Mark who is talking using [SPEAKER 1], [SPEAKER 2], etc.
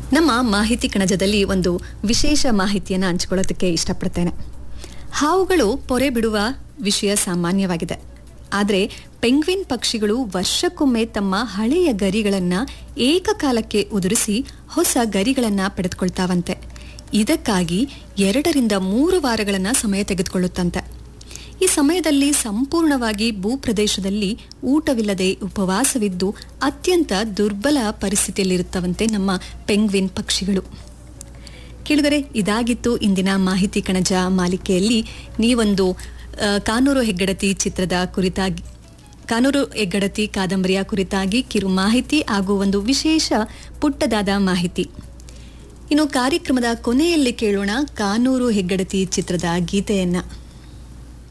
[SPEAKER 1] ನಮ್ಮ ಮಾಹಿತಿ ಕಣಜದಲ್ಲಿ ಒಂದು ವಿಶೇಷ ಮಾಹಿತಿಯನ್ನು ಹಂಚ್ಕೊಳ್ಳೋದಕ್ಕೆ ಇಷ್ಟಪಡ್ತೇನೆ ಹಾವುಗಳು ಪೊರೆ ಬಿಡುವ ವಿಷಯ ಸಾಮಾನ್ಯವಾಗಿದೆ ಆದರೆ ಪೆಂಗ್ವಿನ್ ಪಕ್ಷಿಗಳು ವರ್ಷಕ್ಕೊಮ್ಮೆ ತಮ್ಮ ಹಳೆಯ ಗರಿಗಳನ್ನ ಏಕಕಾಲಕ್ಕೆ ಉದುರಿಸಿ ಹೊಸ ಗರಿಗಳನ್ನ ಪಡೆದುಕೊಳ್ತಾವಂತೆ ಇದಕ್ಕಾಗಿ ಎರಡರಿಂದ ಮೂರು ವಾರಗಳನ್ನ ಸಮಯ ತೆಗೆದುಕೊಳ್ಳುತ್ತಂತೆ ಈ ಸಮಯದಲ್ಲಿ ಸಂಪೂರ್ಣವಾಗಿ ಭೂಪ್ರದೇಶದಲ್ಲಿ ಊಟವಿಲ್ಲದೆ ಉಪವಾಸವಿದ್ದು ಅತ್ಯಂತ ದುರ್ಬಲ ಪರಿಸ್ಥಿತಿಯಲ್ಲಿರುತ್ತವಂತೆ ನಮ್ಮ ಪೆಂಗ್ವಿನ್ ಪಕ್ಷಿಗಳು ಕೇಳಿದರೆ ಇದಾಗಿತ್ತು ಇಂದಿನ ಮಾಹಿತಿ ಕಣಜ ಮಾಲಿಕೆಯಲ್ಲಿ ನೀವೊಂದು ಆ, ಕಾನೂರು ಹೆಗ್ಗಡತಿ ಚಿತ್ರದ ಕುರಿತಾಗಿ ಕಾನೂರು ಹೆಗ್ಗಡತಿ ಕಾದಂಬರಿಯ ಕುರಿತಾಗಿ ಕಿರು ಮಾಹಿತಿ ಹಾಗೂ ಒಂದು ವಿಶೇಷ ಪುಟ್ಟದಾದ ಮಾಹಿತಿ ಇನ್ನು ಕಾರ್ಯಕ್ರಮದ ಕೊನೆಯಲ್ಲಿ ಕೇಳೋಣ ಕಾನೂರು ಹೆಗ್ಗಡತಿ ಚಿತ್ರದ ಗೀತೆಯನ್ನ